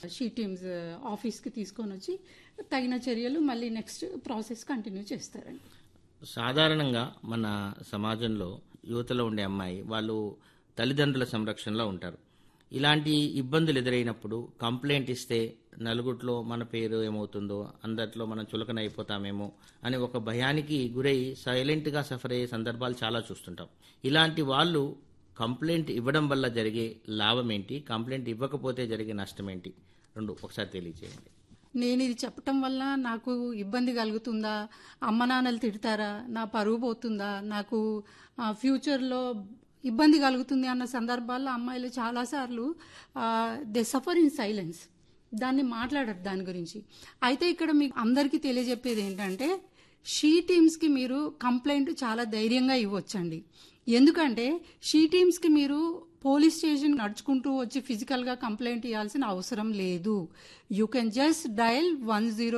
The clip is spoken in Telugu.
షీ టీమ్స్ ఆఫీస్కి తీసుకొని వచ్చి తగిన చర్యలు మళ్ళీ నెక్స్ట్ ప్రాసెస్ కంటిన్యూ చేస్తారండి సాధారణంగా మన సమాజంలో యువతలో ఉండే అమ్మాయి వాళ్ళు తల్లిదండ్రుల సంరక్షణలో ఉంటారు ఇలాంటి ఇబ్బందులు ఎదురైనప్పుడు కంప్లైంట్ ఇస్తే నలుగురిలో మన పేరు ఏమవుతుందో అందరిలో మనం చులకన అయిపోతామేమో అని ఒక భయానికి గురై సైలెంట్గా సఫర్ అయ్యే సందర్భాలు చాలా చూస్తుంటాం ఇలాంటి వాళ్ళు కంప్లైంట్ ఇవ్వడం వల్ల జరిగే లాభం ఏంటి కంప్లైంట్ ఇవ్వకపోతే జరిగే నష్టం ఏంటి రెండు ఒకసారి తెలియజేయండి నేను ఇది చెప్పటం వల్ల నాకు ఇబ్బంది కలుగుతుందా అమ్మ నాన్నలు తిడతారా నా పరువు పోతుందా నాకు ఆ, ఫ్యూచర్లో ఇబ్బంది కలుగుతుంది అన్న సందర్భాల్లో అమ్మాయిలు చాలాసార్లు దే సఫర్ ఇన్ సైలెన్స్ దాన్ని మాట్లాడరు దాని గురించి అయితే ఇక్కడ మీకు అందరికీ తెలియజెప్పేది ఏంటంటే షీ టీమ్స్కి మీరు కంప్లైంట్ చాలా ధైర్యంగా ఇవ్వచ్చండి ఎందుకంటే షీ టీమ్స్కి మీరు పోలీస్ స్టేషన్ నడుచుకుంటూ వచ్చి ఫిజికల్గా కంప్లైంట్ ఇవ్వాల్సిన అవసరం లేదు you can just dial one zero